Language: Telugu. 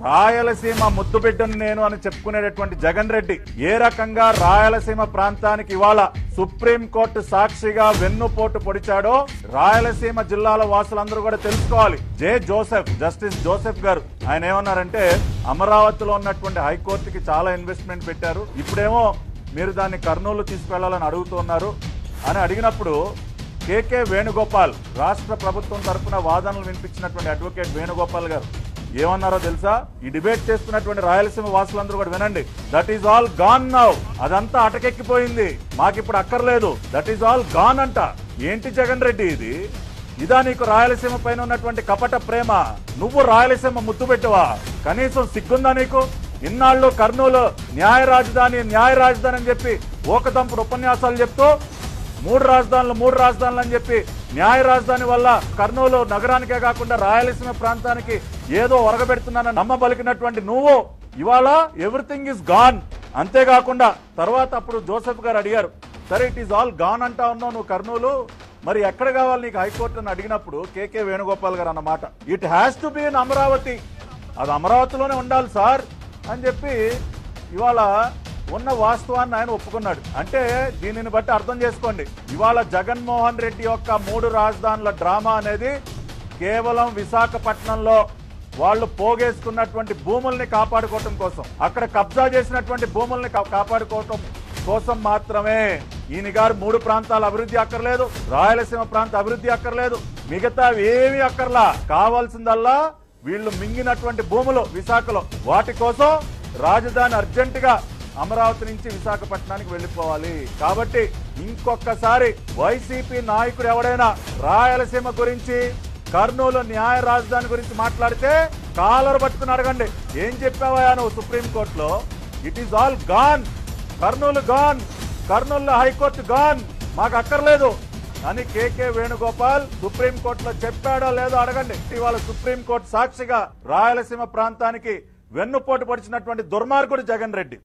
రాయలసీమ ముద్దు బిడ్డను నేను అని చెప్పుకునేటటువంటి జగన్ రెడ్డి ఏ రకంగా రాయలసీమ ప్రాంతానికి ఇవాళ సుప్రీంకోర్టు సాక్షిగా వెన్నుపోటు పొడిచాడో రాయలసీమ జిల్లాల వాసులందరూ కూడా తెలుసుకోవాలి జే జోసెఫ్ జస్టిస్ జోసెఫ్ గారు ఆయన ఏమన్నారంటే అమరావతిలో ఉన్నటువంటి హైకోర్టుకి చాలా ఇన్వెస్ట్మెంట్ పెట్టారు ఇప్పుడేమో మీరు దాన్ని కర్నూలు తీసుకెళ్లాలని అడుగుతున్నారు అని అడిగినప్పుడు కేకే వేణుగోపాల్ రాష్ట్ర ప్రభుత్వం తరఫున వాదనలు వినిపించినటువంటి అడ్వకేట్ వేణుగోపాల్ గారు ఏమన్నారో తెలుసా ఈ డిబేట్ చేస్తున్నటువంటి రాయలసీమ వాసులందరూ కూడా వినండి that is all gone now అదంతా అటకెక్కిపోయింది మాకిప్పుడు అక్కర్లేదు దట్ ఈస్ ఆల్ గాన్ అంట ఏంటి జగన్ రెడ్డి ఇది ఇదా నీకు రాయలసీమ పైన ఉన్నటువంటి కపట ప్రేమ నువ్వు రాయలసీమ ముద్దు పెట్టవా కనీసం సిగ్గుందా నీకు ఇన్నాళ్ళు కర్నూలు న్యాయ రాజధాని న్యాయ రాజధాని అని చెప్పి ఓకదంపుడు ఉపన్యాసాలు చెప్తూ మూడు రాజధానులు మూడు రాజధానులు అని చెప్పి న్యాయ రాజధాని వల్ల కర్నూలు నగరానికే కాకుండా రాయలసీమ ప్రాంతానికి ఏదో ఒరగబెడుతున్నానని నమ్మబలికినటువంటి నువ్వు ఇవాళ ఎవ్రీథింగ్ ఇస్ గాన్ అంతేకాకుండా తర్వాత అప్పుడు జోసెఫ్ గారు అడిగారు సరే ఇట్ ఈస్ ఆల్ గాన్ అంటా ఉన్నావు నువ్వు కర్నూలు మరి ఎక్కడ కావాలి నీకు హైకోర్టు అని అడిగినప్పుడు కేకే వేణుగోపాల్ గారు అన్నమాట it has to be in Amaravati అది అమరావతిలోనే ఉండాలి సార్ అని చెప్పి ఇవాళ ఉన్న వాస్తవాన్ని ఆయన ఒప్పుకున్నాడు అంటే దీనిని బట్టి అర్థం చేసుకోండి ఇవాళ జగన్మోహన్ రెడ్డి యొక్క మూడు రాజధానుల డ్రామా అనేది కేవలం విశాఖపట్నంలో వాళ్ళు పోగేసుకున్నటువంటి భూముల్ని కాపాడుకోవటం కోసం అక్కడ కబ్జా చేసినటువంటి భూముల్ని కా- కాపాడుకోవటం కోసం మాత్రమే ఈయన గారు మూడు ప్రాంతాల అభివృద్ధి అక్కర్లేదు రాయలసీమ ప్రాంత అభివృద్ధి అక్కర్లేదు మిగతా ఏమీ అక్కర్లా కావాల్సిందల్లా వీళ్ళు మింగినటువంటి భూములు విశాఖలో వాటి కోసం రాజధాని అర్జెంటుగా అమరావతి నుంచి విశాఖపట్నానికి వెళ్ళిపోవాలి కాబట్టి ఇంకొకసారి వైసీపీ నాయకుడు ఎవడైనా రాయలసీమ గురించి కర్నూలు న్యాయ రాజధాని గురించి మాట్లాడితే కాలర్ పట్టుకుని అడగండి ఏం చెప్పావా నువ్వు సుప్రీంకోర్టులో it is all gone Kurnool gone Kurnool high court gone మాకు అక్కర్లేదు అని కేకే వేణుగోపాల్ సుప్రీంకోర్టులో చెప్పాడో లేదో అడగండి ఇవాళ సుప్రీంకోర్టు సాక్షిగా రాయలసీమ ప్రాంతానికి వెన్నుపోటు పడిచినటువంటి దుర్మార్గుడు జగన్ రెడ్డి